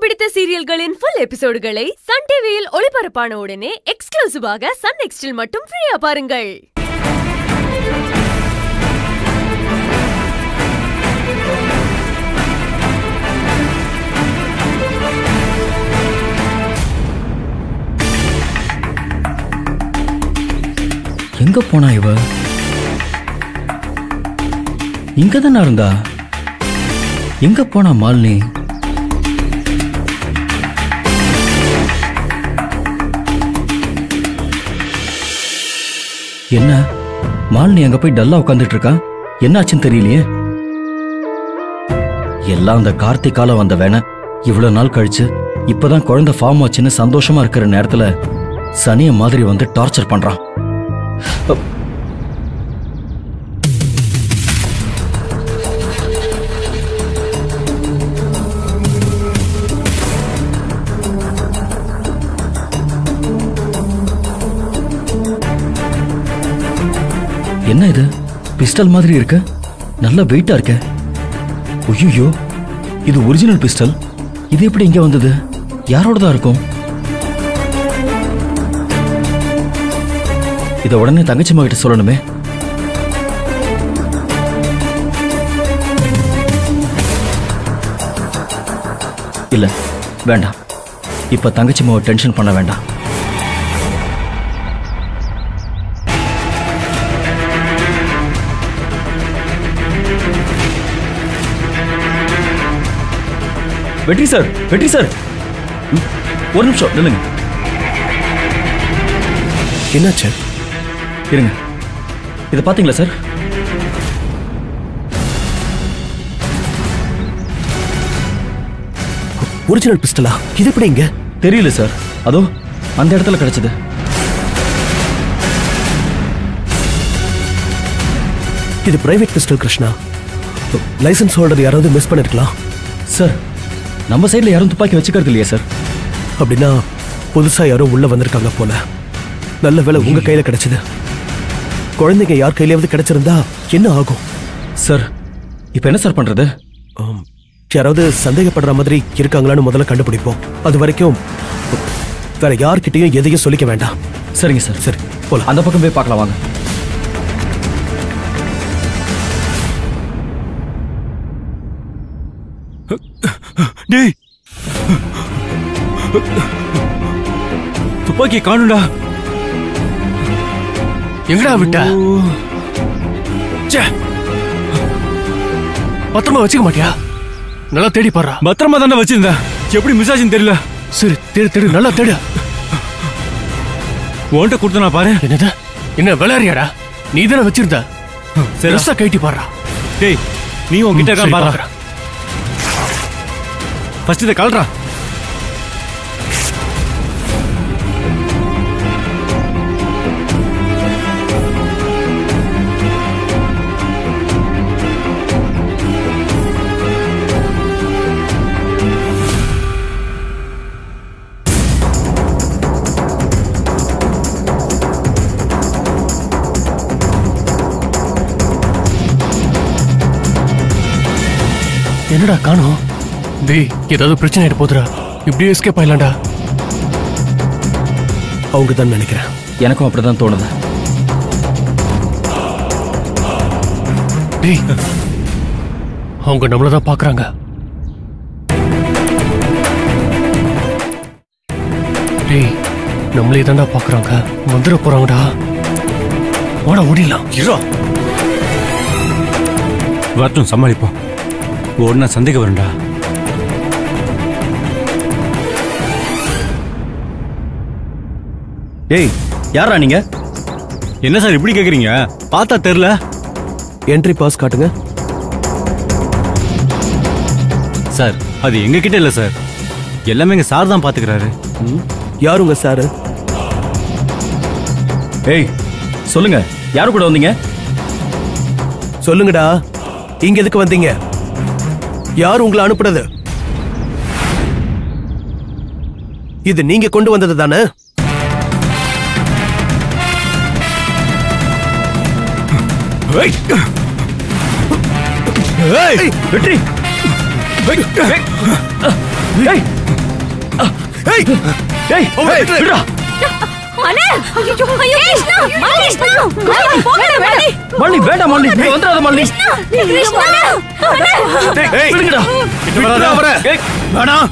பிடித்த சீரியல்களின் full எபிசோடுகளை Sun டிவியில் ஒளிபரப்பான உடனே எக்ஸ்க்ளூசிவாக சன் நெக்ஸ்டில் மட்டும் ஃப்ரீயா பாருங்கள் எங்க போனா இவ இங்க தானே இருந்தா எங்க போனா மாலினி என்ன மாலினி அங்க போய் டல்லா உட்காந்துட்டு இருக்கா என்னாச்சுன்னு தெரியலையே எல்லாம் அந்த கார்த்திகால வந்த வேண இவ்வளவு நாள் கழிச்சு இப்பதான் குழந்தை ஃபார்ம் ஆச்சுன்னு சந்தோஷமா இருக்கிற நேரத்துல சனிய மாதிரி வந்து டார்ச்சர் பண்றான் அப்- என்ன இது பிஸ்டல் மாதிரி இருக்கு நல்ல வெயிட்டா இருக்க ஐயோ இது ஒரிஜினல் பிஸ்டல் இது எப்படி இங்க வந்தது யாரோட தான் இருக்கும் இத உடனே தங்கச்சி கிட்ட சொல்லணுமே இல்ல வேண்டாம் இப்ப தங்கச்சி மாவை டென்ஷன் பண்ண வேண்டாம் வெற்றி சார் வெற்றி சார் ம், ஒரு நிமிஷம் நில்லுங்க என்னாச்சு இருங்க இதை பாத்தீங்களா சார் ஒரிஜினல் பிஸ்டலா இது எப்படி இங்க தெரியல சார் அதோ அந்த இடத்துல கிடைச்சது இது private pistol Krishna licence holder யாராவது மிஸ் பண்ணிருக்கலாம் சார் நம்ம சைடுல யாரும் துப்பாக்கி வச்சுக்கிறது இல்லையா சார் அப்படின்னா புதுசா யாரோ உள்ள வந்திருக்காங்க போல நல்ல வேளை உங்க கையில கிடைச்சது குழந்தைங்க யார் கையிலாவது கிடைச்சிருந்தா என்ன ஆகும் சார் இப்போ என்ன சார் பண்றது ஆம், யாராவது சந்தேகப்படுற மாதிரி இருக்காங்களான்னு முதல்ல கண்டுபிடிப்போம் அது வரைக்கும் வேற யார்கிட்டயும் எதையும் சொல்லிக்க வேண்டாம் சரிங்க சார் சரி போலாம் அந்த பக்கம் போய் பார்க்கலாம் வாங்க டேய் துப்பாக்கி காணும்டா எங்கடா விட்ட ச்சே. பத்திரமா வச்சுக்க மாட்டியா நல்லா தேடி பாடுறா பத்திரமா தானே வச்சிருந்தேன் எப்படி மிஸ் ஆச்சுன்னு தெரியல சரி தேடு தேடு நல்லா தேடு உன்கிட்ட கொடுத்தனா பாரு என்னது என்ன விளையாடியாடா நீ தானே வச்சிருந்த சரி ட்ரெஸ்ஸை கைட்டி பாடுறா டேய் நீ உன்கிட்ட சரி, இருக்கான் பாரு பார்க்கறேன். ஃபர்ஸ்ட் இதை கலறா என்னடா காணோம் டேய் ஏதாவது பிரச்சனை ஆயிட்டு போதுடா இப்படியே எஸ்கேப் ஆயிடலாம்டா அவங்க தான் நினைக்கிறேன் எனக்கும் அப்படிதான் தோணுது டேய் அவங்க நம்மள தான் பாக்குறாங்க டேய் நம்மளே தான்டா பாக்குறாங்க வந்துட போறாங்கடா வாடா ஓடிடலாம் இருடா வரட்டும் சமாளிப்போம் ஓடுனா சந்தேகம் வரும்டா ஏய் யாரா நீங்க என்ன சார் இப்படி கேக்குறீங்க பார்த்தா தெரியல என்ட்ரி பாஸ் காட்டுங்க சார் அது எங்க கிட்ட இல்ல சார் எல்லாமே எங்க சார் தான் பாத்துக்கிறாரு யார் உங்க சாரு ஏய் சொல்லுங்க யாரு கூட வந்தீங்க சொல்லுங்கடா இங்க எதுக்கு வந்தீங்க யார் உங்களை அனுப்புனது இது நீங்க கொண்டு வந்தது தானே வெற்றி ஏய் ஏய் ஏய் அவரை ஏய், விட்டுரு. விடுடா அண்ணே ஐயோ ஐயோ கிருஷ்ணா மாலி கிருஷ்ணா மாலி போகல மாலி மல்லி வேண்டாம் மல்லி நீ வந்துடாத மல்லி கிருஷ்ணா அண்ணே ஏய் விடுங்கடா விட்டுரு அவரை. ஏய், வேணாம்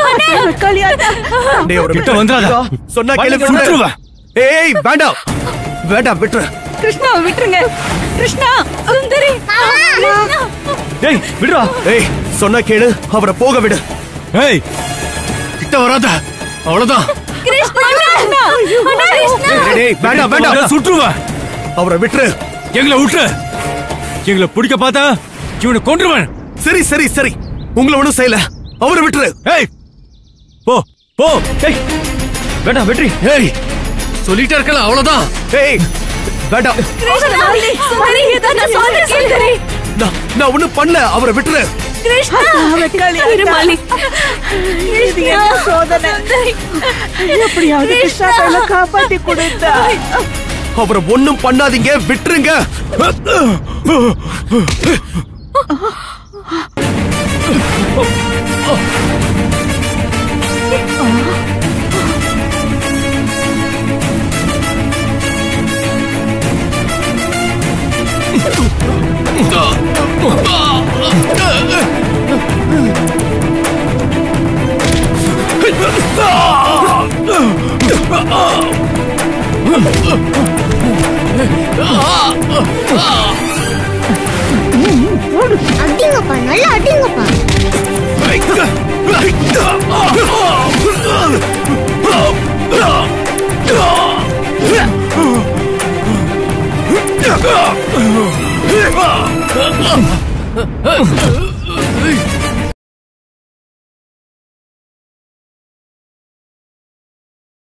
டேய், அவரை கிட்ட விட்டுரு. வந்துடாத சொன்னா கேளு மல்லி, விட்டுரு. விட்டுருவேன். ஏய் வேண்டாம் வேண்டாம் விட்டுரு கிருஷ்ணா விட்டுருங்க கிருஷ்ணா சுந்தரி கிருஷ்ணா ஏய் விடுடா ஏய் சொன்னா கேளு அவரை போக விடு ஏய் கிட்ட வராத அவ்வளவுதான் கிருஷ்ணா அண்ணா அண்ணா கிருஷ்ணா டேய், டேய், வேண்டாம் வேண்டாம் அவனை சுட்டுருவேன் அவரை விட்டுரு எங்களை விட்டுரு எங்களை பிடிக்க பார்த்தா இவனை கொன்றுவேன் சரி சரி சரி உங்களை ஒண்ணும் செய்யல அவரை விட்டுரு ஏய் போ போ ஏய் வேண்டாம் வெற்றி ஏய் சொல்லிட்டே இருக்கல அவ்வளவுதான் ஏய் வேண்டாம் கிருஷ்ணா சுந்தரி இதான் சொல்றேன் சுந்தரி நான் நான் ஒண்ணும் பண்ணல அவரை விட்டுரு கிருஷ்ணா இரு மாலி இது என்ன சோதனை எப்படியாவது கிருஷ்ணா கையில காப்பாத்தி கொடுத்தா அவரை ஒண்ணும் பண்ணாதீங்க விட்டுருங்க அடிங்கப்பா நல்லா அடிங்கப்பா Ah!